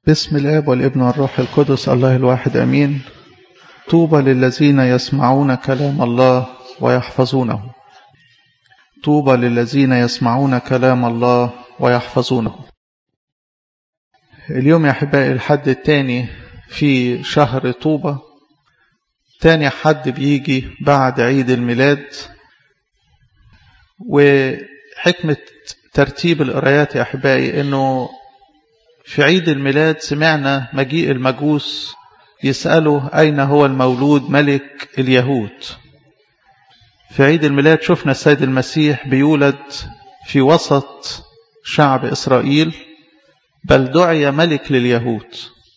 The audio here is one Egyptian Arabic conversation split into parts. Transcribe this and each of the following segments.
بسم الاب والابن والروح القدس الله الواحد امين طوبى للذين يسمعون كلام الله ويحفظونه طوبى للذين يسمعون كلام الله ويحفظونه اليوم يا احبائي الحد الثاني في شهر طوبى تاني حد بيجي بعد عيد الميلاد وحكمة ترتيب القرايات يا أحبائي أنه في عيد الميلاد سمعنا مجيء المجوس يسألوا أين هو المولود ملك اليهود في عيد الميلاد شفنا السيد المسيح بيولد في وسط شعب إسرائيل بل دعي ملك لليهود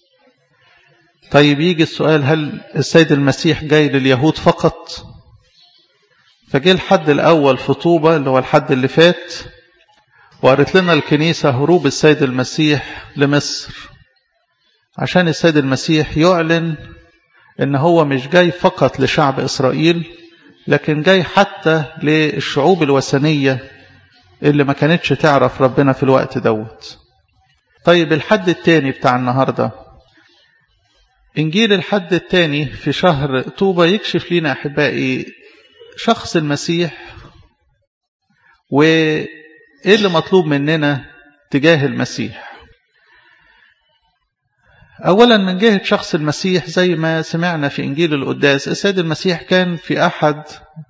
طيب يجي السؤال هل السيد المسيح جاي لليهود فقط فجه الحد الأول في طوبة اللي هو الحد اللي فات وقالت لنا الكنيسة هروب السيد المسيح لمصر عشان السيد المسيح يعلن ان هو مش جاي فقط لشعب إسرائيل لكن جاي حتى للشعوب الوثنية اللي ما كانتش تعرف ربنا في الوقت دوت طيب الحد التاني بتاع النهاردة إنجيل الحد التاني في شهر طوبة يكشف لنا أحبائي شخص المسيح وإيه اللي مطلوب مننا تجاه المسيح أولا من جهة شخص المسيح زي ما سمعنا في إنجيل القداس السيد المسيح كان في أحد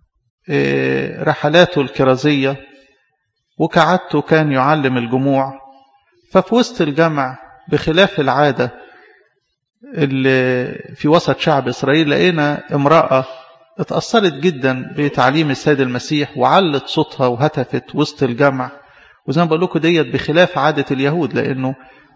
رحلاته الكرازية وكعادته كان يعلم الجموع ففي وسط الجمع بخلاف العادة اللي في وسط شعب إسرائيل لقينا امرأة اتأثرت جدا بتعليم السيد المسيح وعلت صوتها وهتفت وسط الجمع وزي ما بقول لكم ديت بخلاف عادة اليهود لأنه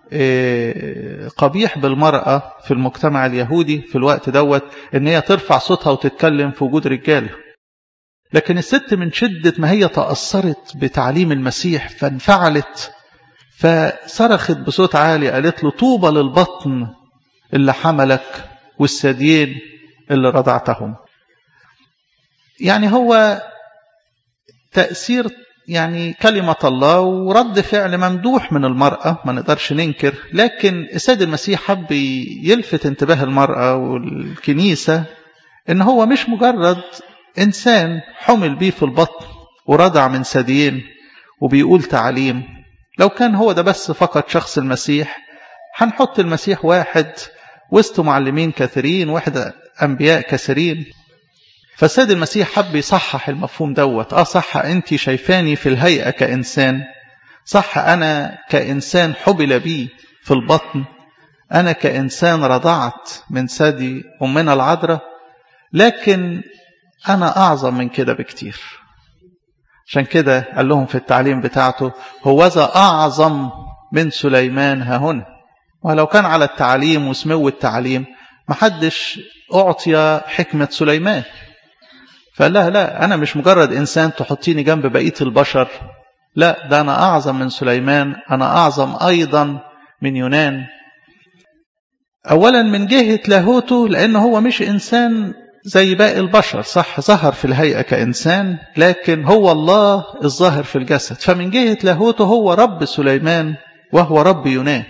قبيح بالمرأة في المجتمع اليهودي في الوقت دوت ان هي ترفع صوتها وتتكلم في وجود رجاله لكن الست من شدة ما هي تأثرت بتعليم المسيح فانفعلت فصرخت بصوت عالي قالت له طوبى للبطن اللي حملك والثديين اللي رضعتهم يعني هو تأثير يعني كلمة الله ورد فعل ممدوح من المرأة ما نقدرش ننكر لكن السيد المسيح حب يلفت انتباه المرأة والكنيسة ان هو مش مجرد انسان حمل بيه في البطن ورضع من ثديين وبيقول تعليم لو كان هو ده بس فقط شخص المسيح هنحط المسيح واحد وسط معلمين كثيرين واحد أنبياء كثيرين فالسيد المسيح حب يصحح المفهوم دوت اه صح انت شايفاني في الهيئة كإنسان صح أنا كإنسان حبل بي في البطن أنا كإنسان رضعت من ثدي أمنا العذراء لكن أنا أعظم من كده بكتير عشان كده قال لهم في التعليم بتاعته هوذا أعظم من سليمان ها هنا ولو كان على التعليم وسمو التعليم محدش أعطي حكمة سليمان فقال لها لا أنا مش مجرد إنسان تحطيني جنب بقية البشر لا ده أنا أعظم من سليمان أنا أعظم أيضا من يونان أولا من جهة لاهوته لأنه هو مش إنسان زي باقي البشر صح ظهر في الهيئة كإنسان لكن هو الله الظاهر في الجسد فمن جهة لاهوته هو رب سليمان وهو رب يونان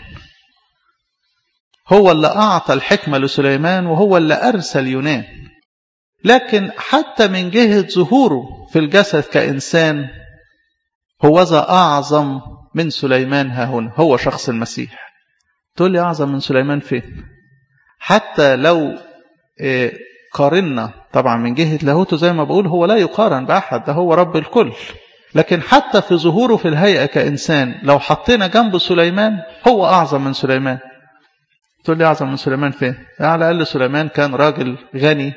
هو اللي أعطى الحكمة لسليمان وهو اللي أرسل يونان لكن حتى من جهة ظهوره في الجسد كإنسان هو ذا أعظم من سليمان ها هنا هو شخص المسيح تقول لي أعظم من سليمان فين حتى لو قارنا طبعا من جهة لاهوته زي ما بقول هو لا يقارن بأحد ده هو رب الكل لكن حتى في ظهوره في الهيئة كإنسان لو حطينا جنب سليمان هو أعظم من سليمان تقول لي أعظم من سليمان فين على الأقل سليمان كان راجل غني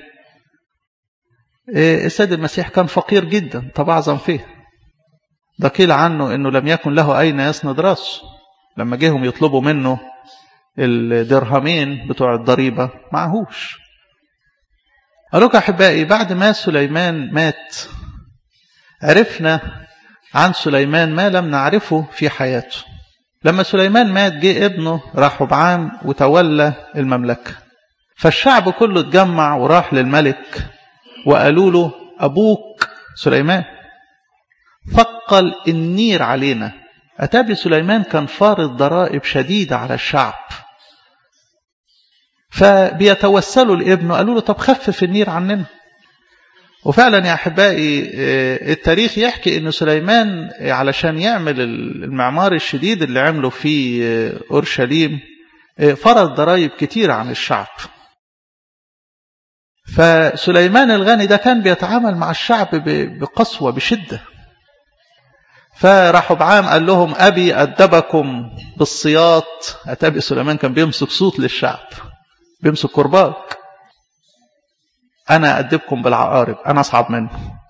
السيد المسيح كان فقير جدا طب أعظم فيه ده قيل عنه أنه لم يكن له أين يسند راسه لما جيهم يطلبوا منه الدرهمين بتوع الضريبة معهوش قالوا أحبائي بعد ما سليمان مات عرفنا عن سليمان ما لم نعرفه في حياته لما سليمان مات جه ابنه رحبعام وتولى المملكة فالشعب كله اتجمع وراح للملك وقالوا له أبوك سليمان ثقل النير علينا أتابي سليمان كان فارض ضرائب شديدة على الشعب فبيتوسلوا لابنه قالوا له طب خفف النير عننا وفعلا يا أحبائي التاريخ يحكي أن سليمان علشان يعمل المعمار الشديد اللي عمله في أورشليم فرض ضرائب كتير عن الشعب فسليمان الغني ده كان بيتعامل مع الشعب بقسوة بشدة فراحوا بعام قال لهم أبي أدبكم بالصياط أتابي سليمان كان بيمسك صوت للشعب بيمسك كرباج أنا أدبكم بالعقارب أنا أصعب منه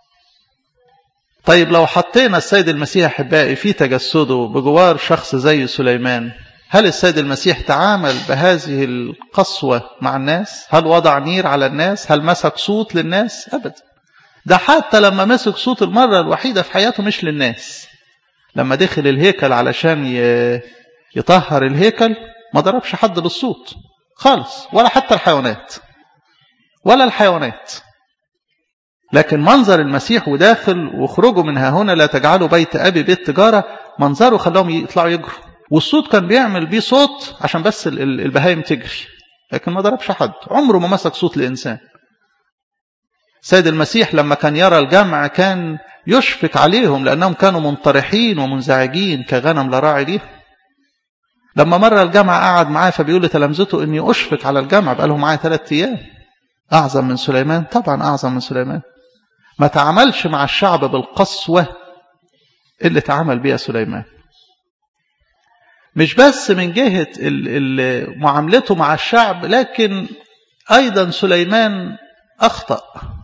طيب لو حطينا السيد المسيح أحبائي في تجسده بجوار شخص زي سليمان هل السيد المسيح تعامل بهذه القسوة مع الناس هل وضع نير على الناس هل مسك صوت للناس أبدا ده حتى لما مسك صوت المرة الوحيدة في حياته مش للناس لما دخل الهيكل علشان يطهر الهيكل ما ضربش حد بالصوت خالص ولا حتى الحيوانات ولا الحيوانات لكن منظر المسيح وداخل وخروجه منها هنا لا تجعلوا بيت أبي بيت تجارة منظره خلاهم يطلعوا يجروا والصوت كان بيعمل بيه صوت عشان بس البهايم تجري لكن ما ضربش حد عمره ما مسك صوت لإنسان سيد المسيح لما كان يرى الجمع كان يشفق عليهم لأنهم كانوا منطرحين ومنزعجين كغنم لا راعي ليه لما مرة الجمع قعد معاه فبيقول لتلامذته إني أشفق على الجمع بقى لهم معايا ثلاثة أيام أعظم من سليمان طبعا أعظم من سليمان ما تعاملش مع الشعب بالقسوة اللي تعامل بها سليمان مش بس من جهة معاملته مع الشعب لكن أيضا سليمان أخطأ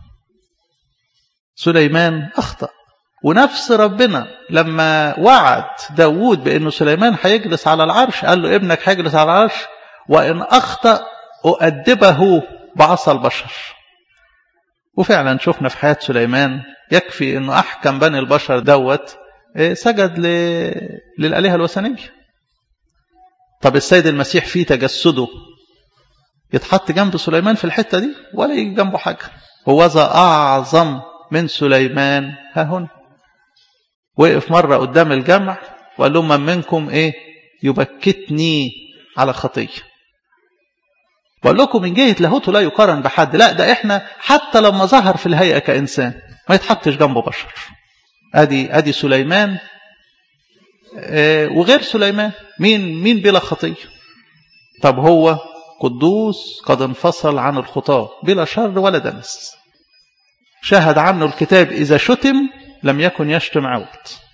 سليمان أخطأ ونفس ربنا لما وعد داود بأنه سليمان هيجلس على العرش قال له ابنك هيجلس على العرش وإن أخطأ أؤدبه بعصا البشر وفعلا شفنا في حياة سليمان يكفي أنه أحكم بني البشر دوت سجد للآلهة الوثنية طب السيد المسيح في تجسده يتحط جنب سليمان في الحتة دي ولا يجي جنبه حاجة هو ذا أعظم من سليمان ها هنا وقف مرة قدام الجمع وقال لهم من منكم ايه يبكتني على خطية بقول لكم من جهة لاهوته لا يقارن بحد لا ده احنا حتى لما ظهر في الهيئة كإنسان ما يتحطش جنبه بشر ادي ادي سليمان اه وغير سليمان مين مين بلا خطية طب هو قدوس قد انفصل عن الخطاة بلا شر ولا دنس شاهد عنه الكتاب إذا شتم لم يكن يشتم عود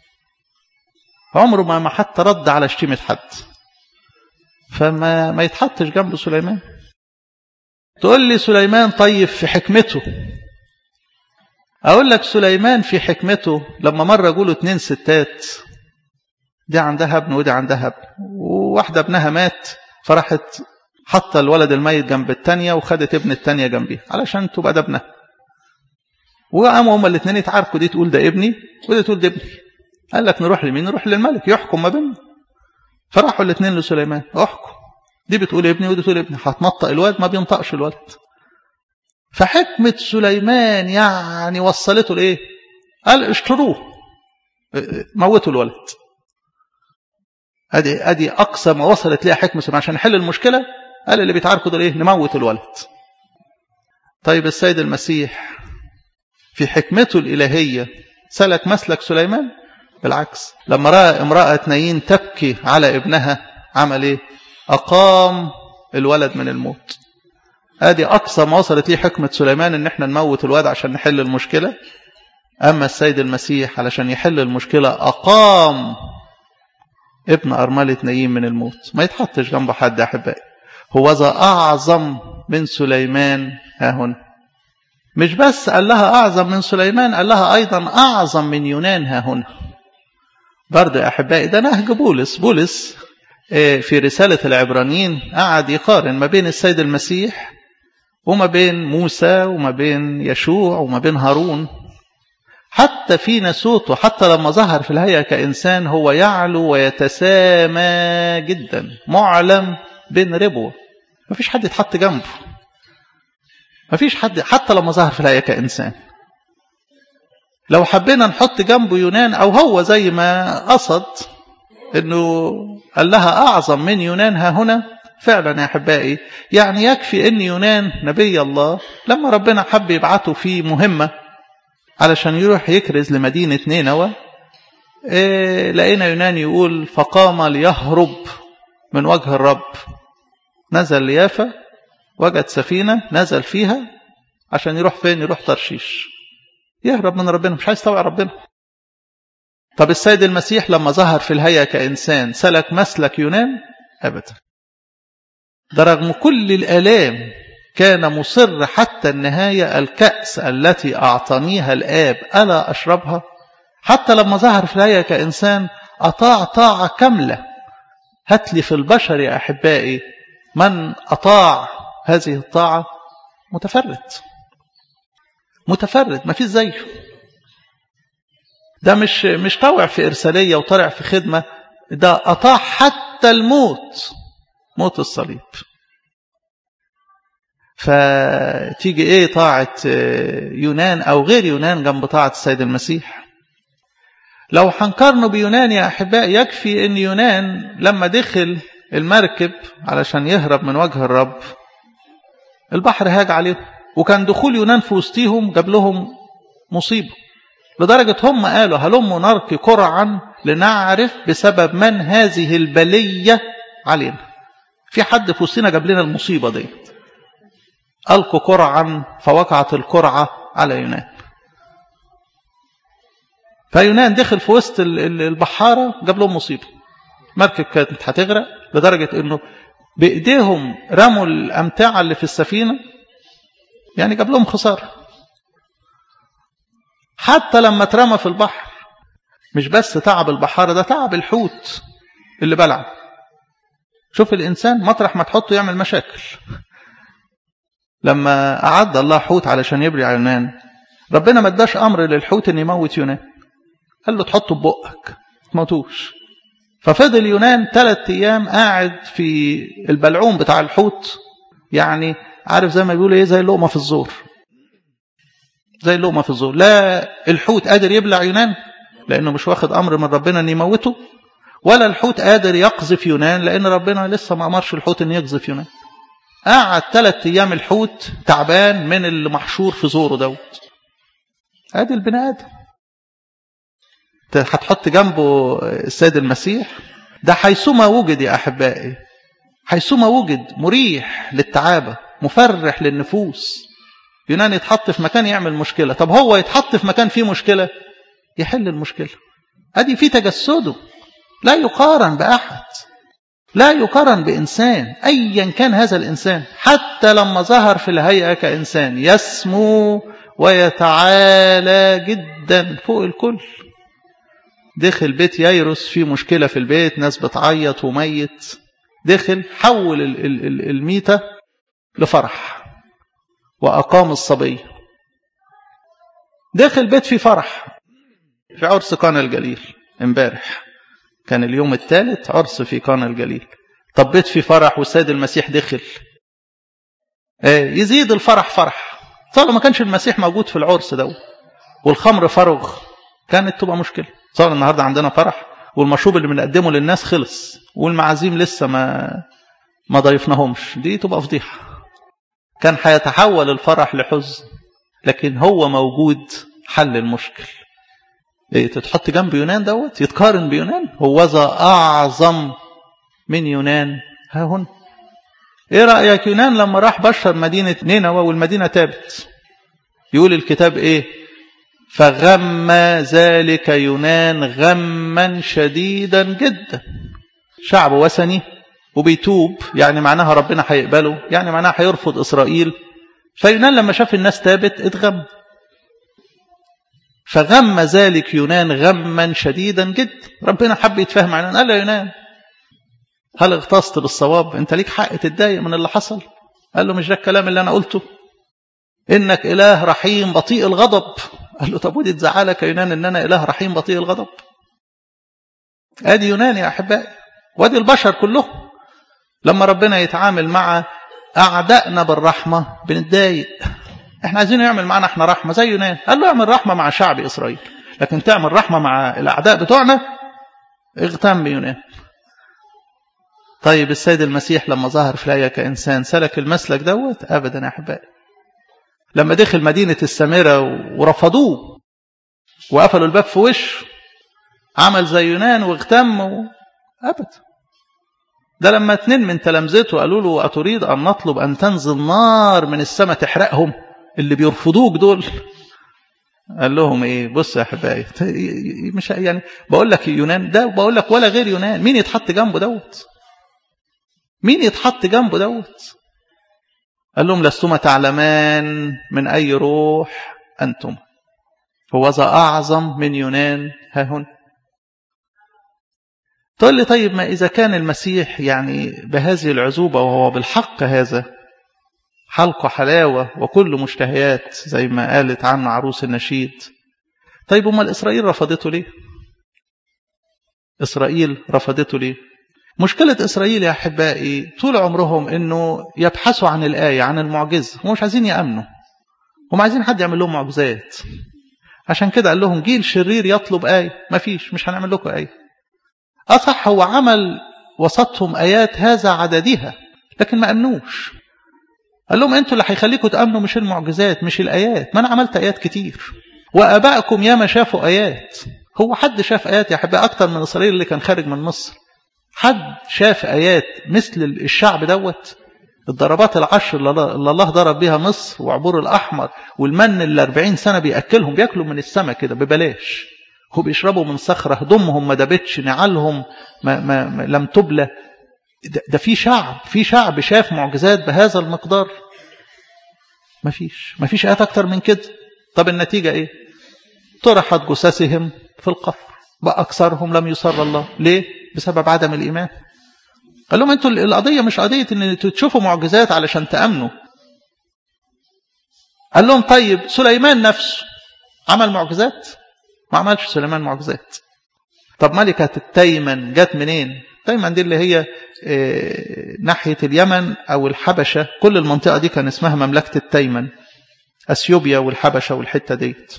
عمره ما حتى رد على شتيمة حد فما ما يتحطش جنب سليمان تقول لي سليمان طيب في حكمته أقول لك سليمان في حكمته لما مرة يقولوا اتنين ستات دي عندها ابن ودي عندها ابن وواحدة ابنها مات فراحت حط الولد الميت جنب التانية وخدت ابن التانية جنبيه علشان تبقى ده ابنها وقاموا هما الاثنين يتعاركوا دي تقول ده ابني ودي تقول ده ابني قال لك نروح لمين نروح للملك يحكم ما بيننا فراحوا الاثنين لسليمان احكم دي بتقول ابني ودي تقول ابني هتنطق الولد ما بينطقش الولد فحكمة سليمان يعني وصلته لايه قال اشتروه موتوا الولد ادي ادي اقصى ما وصلت ليها حكمه سليمان عشان نحل المشكله قال اللي بيتعاركوا دول ايه نموت الولد طيب السيد المسيح في حكمته الإلهية سلك مسلك سليمان بالعكس لما رأى امرأة نايين تبكي على ابنها عمل ايه أقام الولد من الموت ادي أقصى ما وصلت ليه حكمة سليمان ان احنا نموت الولد عشان نحل المشكلة أما السيد المسيح علشان يحل المشكلة أقام ابن أرملة نايين من الموت ما يتحطش جنبه حد يا أحبائي هو ذا أعظم من سليمان ها هنا مش بس قال لها أعظم من سليمان قال لها أيضا أعظم من يونان ها هنا برضه يا أحبائي ده نهج بولس بولس في رسالة العبرانيين قعد يقارن ما بين السيد المسيح وما بين موسى وما بين يشوع وما بين هارون حتى في نسوته حتى لما ظهر في الهيئة كإنسان هو يعلو ويتسامى جدا معلم بين ربوة ما فيش حد يتحط جنبه ما فيش حد حتى لما ظهر في الهيئة كإنسان لو حبينا نحط جنبه يونان أو هو زي ما قصد أنه قال لها أعظم من يونان ها هنا فعلا يا أحبائي يعني يكفي أن يونان نبي الله لما ربنا حب يبعته في مهمة علشان يروح يكرز لمدينة نينوى إيه لقينا يونان يقول فقام ليهرب من وجه الرب نزل ليافا وجد سفينة نزل فيها عشان يروح فين يروح ترشيش يهرب من ربنا مش عايز يطوع ربنا طب السيد المسيح لما ظهر في الهيئة كإنسان سلك مسلك يونان أبدا ده رغم كل الآلام كان مصر حتى النهاية الكأس التي أعطانيها الآب ألا أشربها حتى لما ظهر في الهيئة كإنسان أطاع طاعة كاملة هات لي في البشر يا أحبائي من أطاع هذه الطاعة متفرد متفرد ما فيش زيه ده مش مش طوع في إرسالية وطلع في خدمة ده أطاع حتى الموت موت الصليب فتيجي ايه طاعة يونان او غير يونان جنب طاعة السيد المسيح لو هنقارنه بيونان يا احباء يكفي ان يونان لما دخل المركب علشان يهرب من وجه الرب البحر هاج عليهم وكان دخول يونان في وسطيهم جاب لهم مصيبة لدرجة هم قالوا هلم نرقي قرعا لنعرف بسبب من هذه البلية علينا في حد في وسطنا جاب لنا المصيبة دي ألقوا قرعا فوقعت القرعة على يونان فيونان دخل في وسط البحارة جاب لهم مصيبة مركب كانت هتغرق لدرجة انه بايديهم رموا الامتعة اللي في السفينة يعني جاب لهم خسارة حتى لما اترمى في البحر مش بس تعب البحارة ده تعب الحوت اللي بلع شوف الإنسان مطرح ما تحطه يعمل مشاكل لما أعد الله حوت علشان يبرع يونان ربنا ما اداش أمر للحوت أن يموت يونان قال له تحطه ببقك تموتوش ففضل يونان ثلاث أيام قاعد في البلعوم بتاع الحوت يعني عارف زي ما بيقولوا ايه زي اللقمة في الزور زي اللقمة في الزور لا الحوت قادر يبلع يونان لأنه مش واخد أمر من ربنا أن يموته ولا الحوت قادر يقذف يونان لأن ربنا لسه ما أمرش الحوت أن يقذف يونان قعد ثلاث أيام الحوت تعبان من اللي محشور في زوره دوت ادي البني آدم هتحط جنبه السيد المسيح ده حيثما وجد يا أحبائي حيثما وجد مريح للتعابة مفرح للنفوس يونان يتحط في مكان يعمل مشكلة طب هو يتحط في مكان فيه مشكلة يحل المشكلة ادي في تجسده لا يقارن بأحد لا يقارن بإنسان أيا كان هذا الإنسان حتى لما ظهر في الهيئة كإنسان يسمو ويتعالى جدا فوق الكل دخل بيت ييروس في مشكلة في البيت ناس بتعيط وميت دخل حول الميتة لفرح وأقام الصبي دخل بيت في فرح في عرس قانا الجليل امبارح كان اليوم الثالث عرس في قانا الجليل طب بيت في فرح والسيد المسيح دخل يزيد الفرح فرح صار ما كانش المسيح موجود في العرس ده والخمر فرغ كانت تبقى مشكلة صار النهاردة عندنا فرح والمشروب اللي بنقدمه للناس خلص والمعازيم لسه ما ما ضيفناهمش دي تبقى فضيحة كان هيتحول الفرح لحزن لكن هو موجود حل المشكل إيه تتحط جنب يونان دوت يتقارن بيونان هو ذا أعظم من يونان ها هنا ايه رأيك يونان لما راح بشر مدينة نينوى والمدينة تابت يقول الكتاب ايه فغم ذلك يونان غما شديدا جدا شعب وثني وبيتوب يعني معناها ربنا هيقبله يعني معناها هيرفض إسرائيل فيونان لما شاف الناس تابت اتغم فغم ذلك يونان غما شديدا جدا ربنا حب يتفاهم معنا قال له يونان هل اغتصت بالصواب انت ليك حق تتضايق من اللي حصل قال له مش ده الكلام اللي انا قلته انك اله رحيم بطيء الغضب قال له طب ودي تزعلك يا يونان ان انا اله رحيم بطيء الغضب ادي يونان يا احبائي وادي البشر كلهم لما ربنا يتعامل مع اعدائنا بالرحمه بنتضايق احنا عايزين يعمل معنا احنا رحمه زي يونان قال له اعمل رحمه مع شعب اسرائيل لكن تعمل رحمه مع الاعداء بتوعنا اغتم بيونان طيب السيد المسيح لما ظهر في الآية كإنسان سلك المسلك دوت أبدا يا أحبائي لما دخل مدينة السامرة ورفضوه وقفلوا الباب في وشه عمل زي يونان واغتم و... أبدا ده لما اتنين من تلامذته قالوا له أتريد أن نطلب أن تنزل نار من السماء تحرقهم اللي بيرفضوك دول قال لهم ايه بص يا احبائي مش يعني بقول لك يونان ده بقول لك ولا غير يونان مين يتحط جنبه دوت مين يتحط جنبه دوت قال لهم لستما تعلمان من اي روح انتم هو ذا اعظم من يونان ها هنا تقول لي طيب ما اذا كان المسيح يعني بهذه العزوبه وهو بالحق هذا حلقه حلاوه وكل مشتهيات زي ما قالت عنه عروس النشيد طيب امال اسرائيل رفضته ليه اسرائيل رفضته ليه مشكلة إسرائيل يا أحبائي طول عمرهم أنه يبحثوا عن الآية عن المعجزة هم مش عايزين يأمنوا هم عايزين حد يعمل لهم معجزات عشان كده قال لهم جيل شرير يطلب آية ما فيش مش هنعمل لكم آية أصح هو عمل وسطهم آيات هذا عددها لكن ما أمنوش قال لهم أنتوا اللي هيخليكم تأمنوا مش المعجزات مش الآيات ما أنا عملت آيات كتير وأبائكم ياما شافوا آيات هو حد شاف آيات يا أحبائي أكتر من إسرائيل اللي كان خارج من مصر حد شاف آيات مثل الشعب دوت الضربات العشر اللي الله ضرب بها مصر وعبور الأحمر والمن اللي 40 سنة بيأكلهم بيأكلوا من السماء كده ببلاش وبيشربوا من صخرة هدومهم ما دابتش نعالهم ما ما ما لم تبلى ده, ده في شعب في شعب شاف معجزات بهذا المقدار ما فيش ما فيش آيات أكتر من كده طب النتيجة إيه طرحت جثثهم في القفر بأكثرهم لم يصر الله ليه بسبب عدم الإيمان قال لهم انتوا القضية مش قضية ان تشوفوا معجزات علشان تأمنوا قال لهم طيب سليمان نفسه عمل معجزات ما عملش سليمان معجزات طب ملكة التيمن جت منين تيمن دي اللي هي اه ناحية اليمن أو الحبشة كل المنطقة دي كان اسمها مملكة التيمن أثيوبيا والحبشة والحتة ديت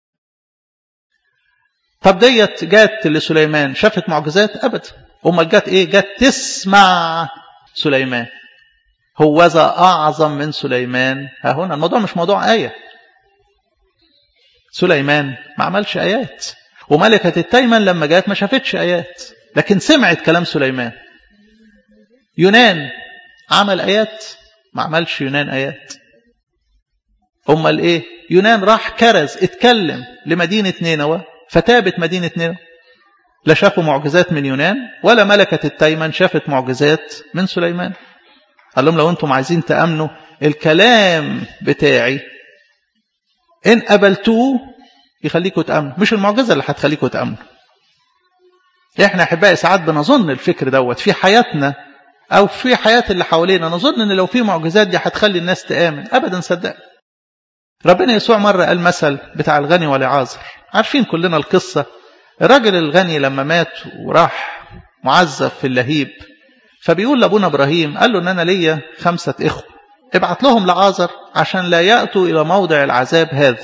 طب ديت جت لسليمان شافت معجزات أبدا أمال جت إيه جت تسمع سليمان هو ذا أعظم من سليمان ها هنا الموضوع مش موضوع آية سليمان ما عملش آيات وملكة التيمن لما جات ما شافتش آيات لكن سمعت كلام سليمان يونان عمل آيات ما عملش يونان آيات أمال إيه يونان راح كرز اتكلم لمدينة نينوى فتابت مدينة نينوى لا شافوا معجزات من يونان ولا ملكة التيمن شافت معجزات من سليمان قال لهم لو انتم عايزين تأمنوا الكلام بتاعي إن قبلتوه يخليكم تأمنوا مش المعجزة اللي هتخليكم تأمنوا احنا احبائي ساعات بنظن الفكر دوت في حياتنا او في حياة اللي حوالينا نظن ان لو في معجزات دي هتخلي الناس تآمن ابدا صدق ربنا يسوع مرة قال مثل بتاع الغني والعازر عارفين كلنا القصة الراجل الغني لما مات وراح معذب في اللهيب فبيقول لابونا ابراهيم قال له ان انا ليا خمسة اخوة ابعت لهم لعازر عشان لا يأتوا الى موضع العذاب هذا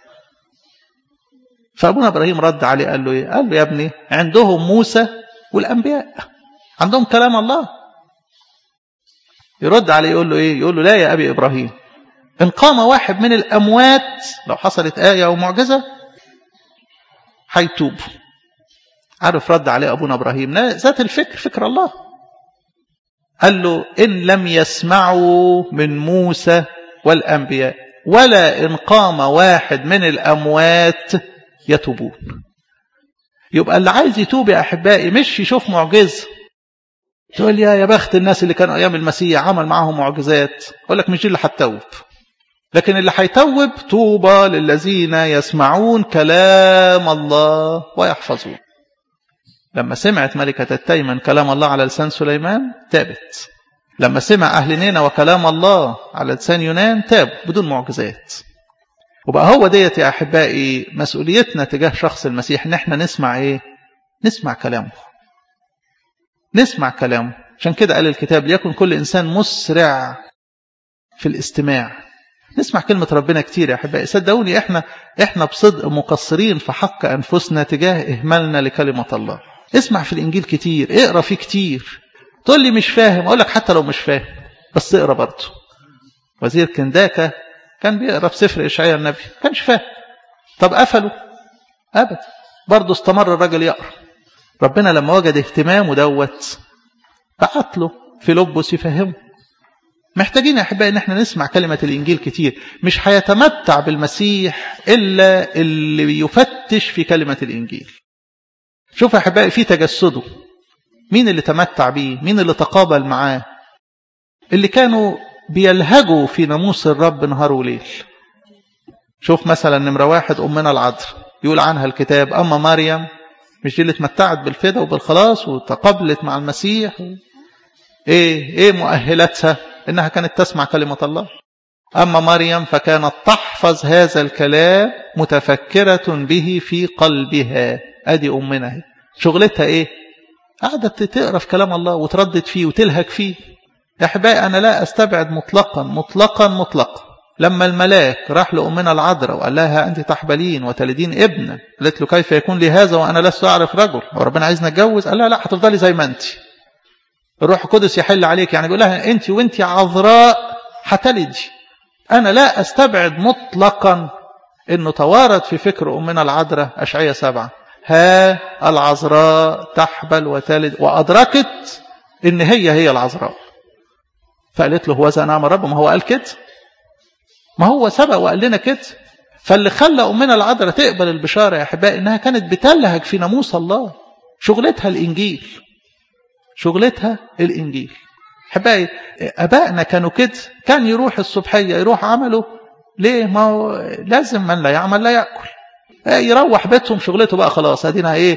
فابونا ابراهيم رد عليه قال له ايه قال له يا ابني عندهم موسى والانبياء عندهم كلام الله يرد عليه يقول له ايه يقول له لا يا ابي ابراهيم ان قام واحد من الاموات لو حصلت ايه او معجزه هيتوب عارف رد عليه ابونا ابراهيم ذات الفكر فكر الله قال له ان لم يسمعوا من موسى والانبياء ولا ان قام واحد من الاموات يتوبون يبقى اللي عايز يتوب يا احبائي مش يشوف معجزه تقول يا يا بخت الناس اللي كانوا ايام المسيح عمل معاهم معجزات اقول لك مش دي اللي هتتوب لكن اللي هيتوب طوبى للذين يسمعون كلام الله ويحفظون لما سمعت ملكة التيمن كلام الله على لسان سليمان تابت لما سمع أهل نينا وكلام الله على لسان يونان تاب بدون معجزات وبقى هو ديت يا أحبائي مسؤوليتنا تجاه شخص المسيح ان احنا نسمع ايه نسمع كلامه نسمع كلامه عشان كده قال الكتاب ليكن كل إنسان مسرع في الاستماع نسمع كلمة ربنا كتير يا أحبائي صدقوني إحنا إحنا بصدق مقصرين في حق أنفسنا تجاه إهمالنا لكلمة الله اسمع في الإنجيل كتير اقرأ فيه كتير تقول لي مش فاهم اقول لك حتى لو مش فاهم بس اقرا برضه وزير كنداكا كان بيقرا في سفر اشعياء النبي كانش فاهم طب قفلوا ابدا برضه استمر الراجل يقرا ربنا لما وجد اهتمامه دوت بعت له فيلبس يفهمه محتاجين يا احبائي ان احنا نسمع كلمه الانجيل كتير مش هيتمتع بالمسيح الا اللي يفتش في كلمه الانجيل شوف يا احبائي في تجسده مين اللي تمتع بيه مين اللي تقابل معاه اللي كانوا بيلهجوا في ناموس الرب نهار وليل شوف مثلا نمرة واحد أمنا العذراء يقول عنها الكتاب أما مريم مش دي اللي اتمتعت بالفدا وبالخلاص وتقابلت مع المسيح ايه ايه مؤهلاتها انها كانت تسمع كلمة الله اما مريم فكانت تحفظ هذا الكلام متفكرة به في قلبها ادي امنا هي شغلتها ايه قعدت تقرا في كلام الله وتردد فيه وتلهج فيه يا احبائي انا لا استبعد مطلقا مطلقا مطلقا لما الملاك راح لأمنا العذراء وقال لها أنت تحبلين وتلدين ابنا قالت له كيف يكون لي هذا وأنا لست أعرف رجل وربنا عايزنا أتجوز قال لها لا هتفضلي زي ما أنت الروح القدس يحل عليك يعني بيقول لها أنت وأنت عذراء هتلدي أنا لا أستبعد مطلقا أنه توارد في فكر أمنا العذراء أشعية سبعة ها العذراء تحبل وتلد وأدركت أن هي هي العذراء فقالت له هو ذا نعم الرب ما هو قال كده ما هو سبق وقال لنا كده فاللي خلى أمنا العذراء تقبل البشارة يا أحبائي إنها كانت بتلهج في ناموس الله شغلتها الإنجيل شغلتها الإنجيل أحبائي أبائنا كانوا كده كان يروح الصبحية يروح عمله ليه ما هو لازم من لا يعمل لا يأكل يروح بيتهم شغلته بقى خلاص ادينا ايه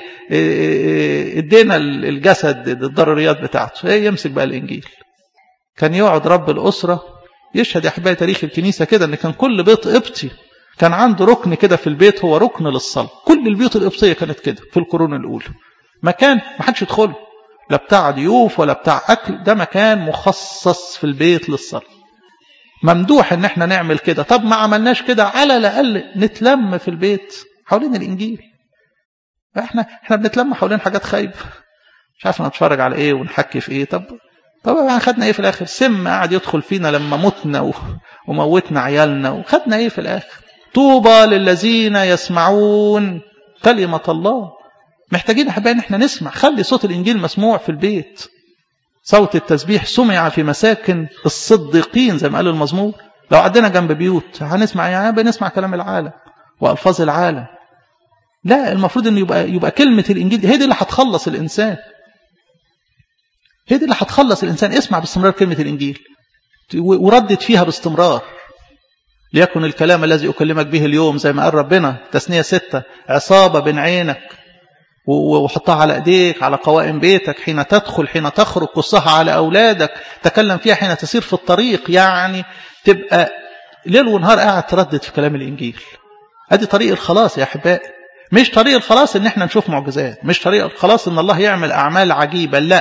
ادينا الجسد الضروريات بتاعته ايه يمسك بقى الانجيل كان يقعد رب الاسره يشهد يا احبائي تاريخ الكنيسه كده ان كان كل بيت قبطي كان عنده ركن كده في البيت هو ركن للصلاه كل البيوت القبطيه كانت كده في القرون الاولى مكان ما حدش يدخله لا بتاع ضيوف ولا بتاع اكل ده مكان مخصص في البيت للصلاه ممدوح ان احنا نعمل كده طب ما عملناش كده على الاقل نتلم في البيت حوالين الانجيل احنا احنا بنتلم حوالين حاجات خايبه مش عارف نتفرج على ايه ونحكي في ايه طب طب خدنا ايه في الاخر سم قاعد يدخل فينا لما متنا وموتنا عيالنا وخدنا ايه في الاخر طوبى للذين يسمعون كلمة الله محتاجين احبائي ان احنا نسمع خلي صوت الانجيل مسموع في البيت صوت التسبيح سمع في مساكن الصديقين زي ما قال المزمور لو عدينا جنب بيوت هنسمع يعني بنسمع كلام العالم والفاظ العالم لا المفروض ان يبقى يبقى كلمه الانجيل هي دي اللي هتخلص الانسان هي دي اللي هتخلص الإنسان اسمع باستمرار كلمة الإنجيل وردد فيها باستمرار ليكن الكلام الذي أكلمك به اليوم زي ما قال ربنا تسنية ستة عصابة بين عينك وحطها على ايديك على قوائم بيتك حين تدخل حين تخرج قصها على أولادك تكلم فيها حين تسير في الطريق يعني تبقى ليل ونهار قاعد تردد في كلام الإنجيل ادي طريق الخلاص يا أحبائي مش طريق الخلاص ان احنا نشوف معجزات مش طريق الخلاص ان الله يعمل أعمال عجيبة لا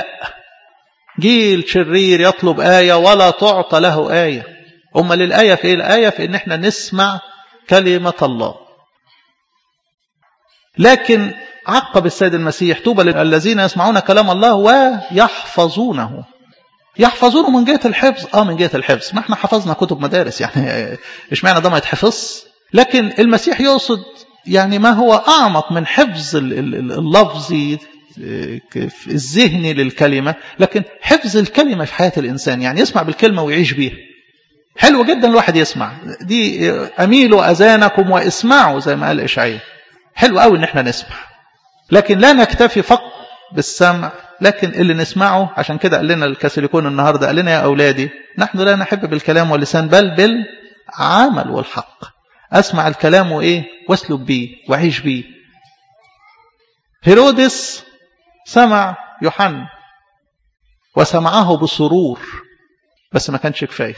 جيل شرير يطلب آية ولا تعطى له آية أما للآية في إيه الآية في إن إحنا نسمع كلمة الله لكن عقب السيد المسيح طوبى للذين يسمعون كلام الله ويحفظونه يحفظونه من جهة الحفظ آه من جهة الحفظ ما احنا حفظنا كتب مدارس يعني مش معنى ده ما يتحفظ لكن المسيح يقصد يعني ما هو أعمق من حفظ اللفظي الذهني للكلمة لكن حفظ الكلمة في حياة الإنسان يعني يسمع بالكلمة ويعيش بيها حلو جدا الواحد يسمع دي أميلوا أذانكم واسمعوا زي ما قال إشعياء حلو قوي إن احنا نسمع لكن لا نكتفي فقط بالسمع لكن اللي نسمعه عشان كده قال لنا الكاثوليكون النهاردة قال لنا يا أولادي نحن لا نحب بالكلام واللسان بل بالعمل والحق أسمع الكلام وإيه واسلك بيه وعيش بيه هيرودس سمع يوحنا وسمعه بسرور بس ما كانش كفايه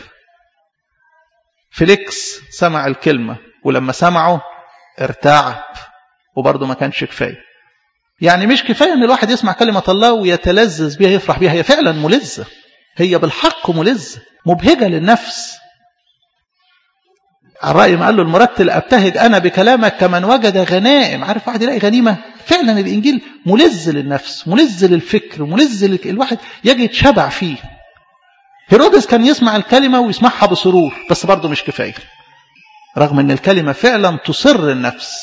فيليكس سمع الكلمه ولما سمعه ارتعب وبرضه ما كانش كفايه يعني مش كفايه ان الواحد يسمع كلمه الله ويتلذذ بها يفرح بها هي فعلا ملذه هي بالحق ملذه مبهجه للنفس الرأي ما قال له المرتل أبتهج أنا بكلامك كمن وجد غنائم عارف واحد يلاقي غنيمة فعلا الإنجيل ملز للنفس ملز للفكر ملز لك الواحد يجي يتشبع فيه هيرودس كان يسمع الكلمة ويسمعها بسرور بس برضه مش كفاية رغم أن الكلمة فعلا تصر النفس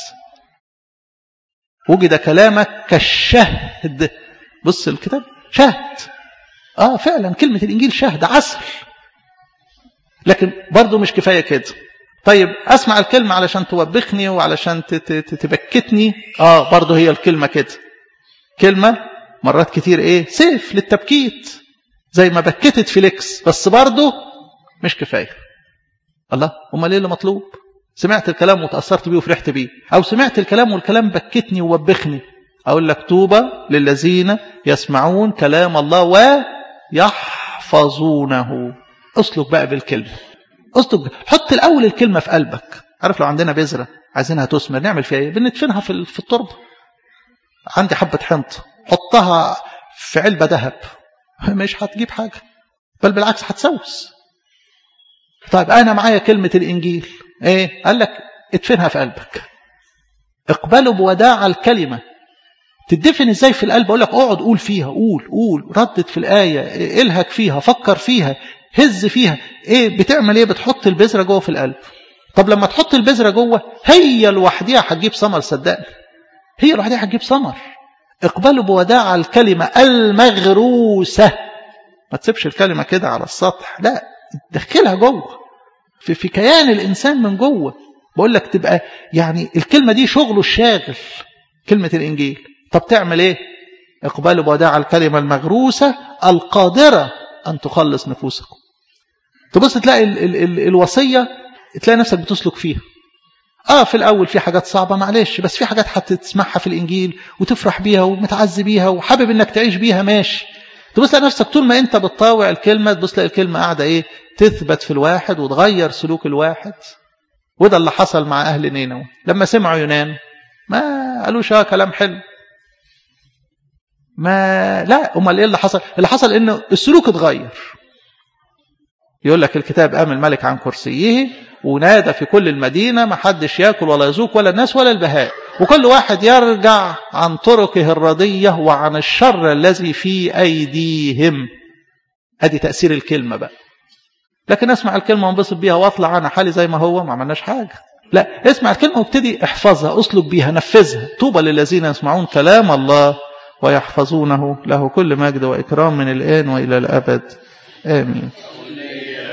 وجد كلامك كالشهد بص الكتاب شهد اه فعلا كلمة الإنجيل شهد عسل لكن برضه مش كفاية كده طيب أسمع الكلمة علشان توبخني وعلشان تبكتني آه برضه هي الكلمة كده كلمة مرات كتير إيه سيف للتبكيت زي ما بكتت فيليكس بس برضه مش كفاية الله أمال إيه اللي مطلوب سمعت الكلام وتأثرت بيه وفرحت بيه أو سمعت الكلام والكلام بكتني ووبخني أقول لك طوبى للذين يسمعون كلام الله ويحفظونه اسلك بقى بالكلمة اسلك حط الأول الكلمة في قلبك عارف لو عندنا بذرة عايزينها تثمر نعمل فيها ايه بندفنها في في التربة عندي حبة حنطة حطها في علبة ذهب مش هتجيب حاجة بل بالعكس هتسوس طيب أنا معايا كلمة الإنجيل ايه قال لك ادفنها في قلبك اقبلوا بوداع الكلمة تدفن ازاي في القلب اقول لك اقعد قول فيها قول قول ردد في الآية الهك فيها فكر فيها هز فيها ايه بتعمل ايه بتحط البذرة جوه في القلب طب لما تحط البذرة جوه هي لوحدها هتجيب ثمر صدقني هي لوحدها هتجيب ثمر اقبلوا بوداع الكلمة المغروسة ما تسيبش الكلمة كده على السطح لا دخلها جوه في, في كيان الإنسان من جوه بقول لك تبقى يعني الكلمة دي شغله الشاغل كلمة الإنجيل طب تعمل ايه اقبلوا بوداع الكلمة المغروسة القادرة أن تخلص نفوسكم تبص تلاقي ال ال ال الوصية تلاقي نفسك بتسلك فيها اه في الاول في حاجات صعبة معلش بس في حاجات هتسمعها في الانجيل وتفرح بيها ومتعزي بيها وحابب انك تعيش بيها ماشي تبص تلاقي نفسك طول ما انت بتطاوع الكلمة تبص تلاقي الكلمة قاعدة ايه تثبت في الواحد وتغير سلوك الواحد وده اللي حصل مع اهل نينوى لما سمعوا يونان ما قالوش اه كلام حلو ما لا امال ايه اللي حصل اللي حصل ان السلوك اتغير يقول لك الكتاب قام الملك عن كرسيه ونادى في كل المدينة ما حدش ياكل ولا يذوق ولا الناس ولا البهاء وكل واحد يرجع عن طرقه الردية وعن الشر الذي في أيديهم ادي تأثير الكلمة بقى لكن اسمع الكلمة وانبسط بيها واطلع انا حالي زي ما هو ما عملناش حاجة لا اسمع الكلمة وابتدي احفظها اسلك بيها نفذها طوبى للذين يسمعون كلام الله ويحفظونه له كل مجد وإكرام من الآن وإلى الأبد آمين